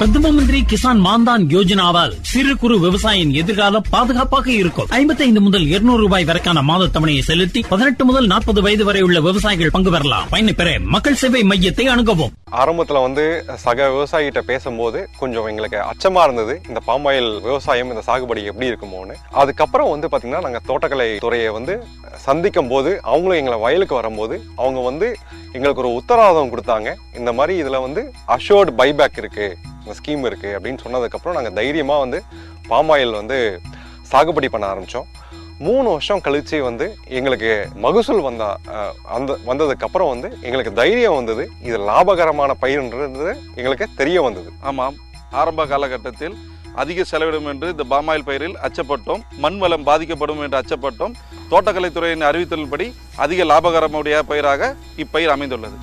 பிரதம மந்திரி கிசான் மான்தான் யோஜனாவால் சிறு குறு விவசாயியின் எதிர்காலம் பாதுகாப்பாக இருக்கும் 55 முதல் 200 ரூபாய் வரைக்கான மாத தவணையை செலுத்தி பதினெட்டு முதல் நாற்பது வயது வரை உள்ள விவசாயிகள் பங்கு பெறலாம் பயனை பெற மக்கள் சேவை மையத்தை அணுகவும் ஆரம்பத்துல வந்து சக விவசாயிகிட்ட பேசும்போது கொஞ்சம் எங்களுக்கு அச்சமா இருந்தது இந்த பாமாயில் விவசாயம் இந்த சாகுபடி எப்படி இருக்குமோன்னு அதுக்கப்புறம் வந்து பாத்தீங்கன்னா நாங்க தோட்டக்கலை துறையை வந்து சந்திக்கும் போது அவங்களும் எங்களை வயலுக்கு வரும்போது அவங்க வந்து எங்களுக்கு ஒரு உத்தரவாதம் கொடுத்தாங்க இந்த மாதிரி இதுல வந்து அஷோர்டு பைபேக் இருக்கு இந்த ஸ்கீம் இருக்கு அப்படின்னு சொன்னதுக்கப்புறம் நாங்க தைரியமா வந்து பாமாயில் வந்து சாகுபடி பண்ண ஆரம்பிச்சோம் மூணு வருஷம் கழிச்சு வந்து எங்களுக்கு மகசூல் வந்த அஹ், அந்த வந்ததுக்கு அப்புறம் வந்து எங்களுக்கு தைரியம் வந்தது இது லாபகரமான பயிர்ன்றது எங்களுக்கு தெரிய வந்தது ஆமாம் ஆரம்ப காலகட்டத்தில் அதிக செலவிடும் என்று இந்த பாமாயில் பயிரில் அச்சப்பட்டோம் மண் வளம் பாதிக்கப்படும் என்று அச்சப்பட்டோம் தோட்டக்கலைத்துறையின் அறிவித்தலின்படி அதிக லாபகரமுடைய பயிராக இப்பயிர் அமைந்துள்ளது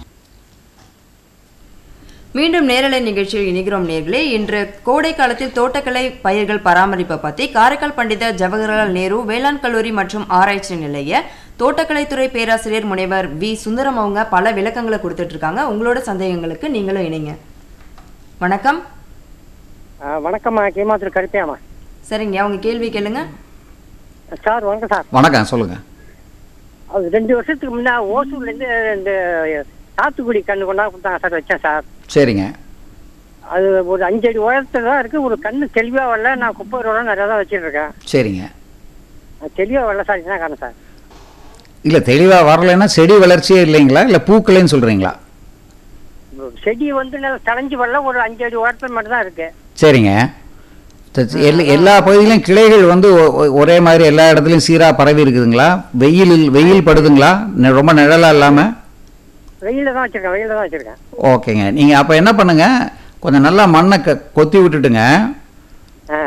மீண்டும் நேரலை நிகழ்ச்சியில் இணைகிறோம் நேர்களே இன்று கோடை காலத்தில் தோட்டக்கலை பயிர்கள் பராமரிப்பை பற்றி காரைக்கால் பண்டித ஜவஹர்லால் நேரு வேளாண் கல்லூரி மற்றும் ஆராய்ச்சி நிலைய தோட்டக்கலைத்துறை பேராசிரியர் முனைவர் வி சுந்தரம் அவங்க பல விளக்கங்களை கொடுத்துட்டு இருக்காங்க உங்களோட சந்தேகங்களுக்கு நீங்களும் இணைங்க வணக்கம் ஆ, வணக்கம்மா கேமாத்திர கருப்பையாம்மா சரிங்க அவங்க கேள்வி கேளுங்க சார் வணக்கம் சார் வணக்கம் சொல்லுங்க அது ரெண்டு வருஷத்துக்கு முன்னா ஓசூர்லேருந்து இந்த சாத்துக்குடி கண்ணு கொண்டாந்து கொடுத்தாங்க சார் வச்சேன் சார் சரிங்க அது ஒரு அஞ்சு அடி உயரத்துல தான் இருக்கு ஒரு கண்ணு தெளிவாக வரல நான் குப்பை ரோட நிறையா தான் வச்சுட்டு இருக்கேன் சரிங்க அது தெளிவாக வரல சார் என்ன காரணம் சார் இல்லை தெளிவாக வரலைன்னா செடி வளர்ச்சியே இல்லைங்களா இல்லை பூக்களைன்னு சொல்கிறீங்களா செடி வந்து நல்லா தளைஞ்சு வரல ஒரு அஞ்சு அடி உயரத்துல மட்டும் தான் இருக்கு சரிங்க த- எல்லா எல்லா பகுதியிலும் கிளைகள் வந்து ஒ- ஒ- ஒரே மாதிரி எல்லா இடத்துலையும் சீராக பரவி இருக்குதுங்களா வெயிலில் வெயில் படுதுங்களா நெ- ரொம்ப நிழலாக இல்லாமல் வெயில தான் வச்சிருக்கேன் வெயில தான் வச்சிருக்கேன் ஓகேங்க நீங்கள் அப்போ என்ன பண்ணுங்க கொஞ்சம் நல்லா மண்ணை க கொத்தி விட்டுட்டுங்க